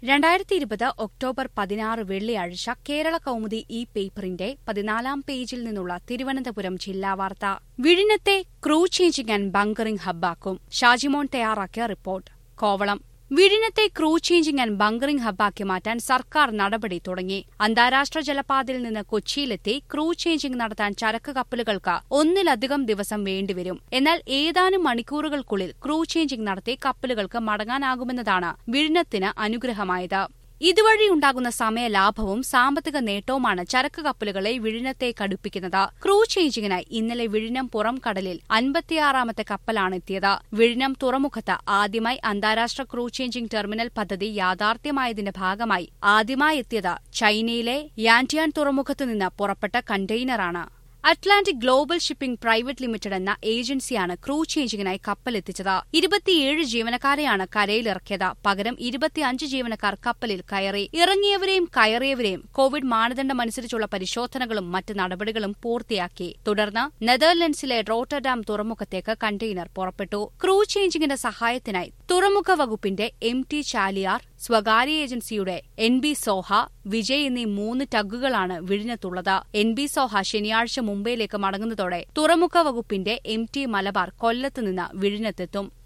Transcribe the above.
രണ്ടായിരത്തി ഇരുപത് ഒക്ടോബർ പതിനാറ് വെള്ളിയാഴ്ച കേരള കൗമുദി ഈ പേപ്പറിന്റെ പതിനാലാം പേജിൽ നിന്നുള്ള തിരുവനന്തപുരം ജില്ലാ വാർത്ത വിഴിഞ്ഞത്തെ ക്രൂ ചേഞ്ചിങ് ആൻഡ് ബങ്കറിംഗ് ഹബ്ബാക്കും ഷാജിമോൻ തയ്യാറാക്കിയ റിപ്പോർട്ട് കോവളം വിഴിഞ്ഞത്തെ ക്രൂ ചേഞ്ചിങ് ആൻഡ് ബങ്കറിംഗ് ഹബ്ബാക്കി മാറ്റാൻ സർക്കാർ നടപടി തുടങ്ങി അന്താരാഷ്ട്ര ജലപാതയിൽ നിന്ന് കൊച്ചിയിലെത്തി ക്രൂ ചേഞ്ചിങ് നടത്താൻ ചരക്ക് കപ്പലുകൾക്ക് ഒന്നിലധികം ദിവസം വേണ്ടിവരും എന്നാൽ ഏതാനും മണിക്കൂറുകൾക്കുള്ളിൽ ക്രൂ ചേഞ്ചിങ് നടത്തി കപ്പലുകൾക്ക് മടങ്ങാനാകുമെന്നതാണ് വിഴിഞ്ഞത്തിന് അനുഗ്രഹമായത് ഇതുവഴിയുണ്ടാകുന്ന സമയലാഭവും സാമ്പത്തിക നേട്ടവുമാണ് ചരക്ക് കപ്പലുകളെ വിഴിഞ്ഞത്തേക്ക് അടുപ്പിക്കുന്നത് ക്രൂ ചേഞ്ചിങ്ങിനായി ഇന്നലെ വിഴിഞ്ഞം പുറം കടലിൽ അൻപത്തിയാറാമത്തെ കപ്പലാണ് എത്തിയത് വിഴിഞ്ഞം തുറമുഖത്ത് ആദ്യമായി അന്താരാഷ്ട്ര ക്രൂ ചേഞ്ചിംഗ് ടെർമിനൽ പദ്ധതി യാഥാർത്ഥ്യമായതിന്റെ ഭാഗമായി ആദ്യമായി എത്തിയത് ചൈനയിലെ യാൻറ്റിയാൻ തുറമുഖത്തു നിന്ന് പുറപ്പെട്ട കണ്ടെയ്നറാണ് Atlantic Global Shipping Private Limited എന്ന ഏജൻസിയാണ് ക്രൂ ചേഞ്ചിങ്ങിനായി കപ്പലെത്തിച്ചത് ഇരുപത്തിയേഴ് ജീവനക്കാരെയാണ് കരയിലിറക്കിയത് പകരം ഇരുപത്തിയഞ്ച് ജീവനക്കാർ കപ്പലിൽ കയറി ഇറങ്ങിയവരെയും കയറിയവരെയും കോവിഡ് മാനദണ്ഡമനുസരിച്ചുള്ള പരിശോധനകളും മറ്റ് നടപടികളും പൂർത്തിയാക്കി തുടർന്ന് നെതർലൻഡ്സിലെ റോട്ടർഡാം തുറമുഖത്തേക്ക് കണ്ടെയ്നർ പുറപ്പെട്ടു ക്രൂ ചേഞ്ചിങ്ങിന്റെ സഹായത്തിനായി തുറമുഖ വകുപ്പിന്റെ എം ടി ചാലിയാർ സ്വകാര്യ ഏജൻസിയുടെ എൻ ബി സോഹ വിജയ് എന്നീ മൂന്ന് ടഗുകളാണ് വിഴിഞ്ഞത്തുള്ളത് എൻ ബി സോഹ ശനിയാഴ്ച മുംബൈയിലേക്ക് മടങ്ങുന്നതോടെ തുറമുഖ വകുപ്പിന്റെ എം ടി മലബാർ കൊല്ലത്ത് നിന്ന് വിഴിഞ്ഞത്തെത്തും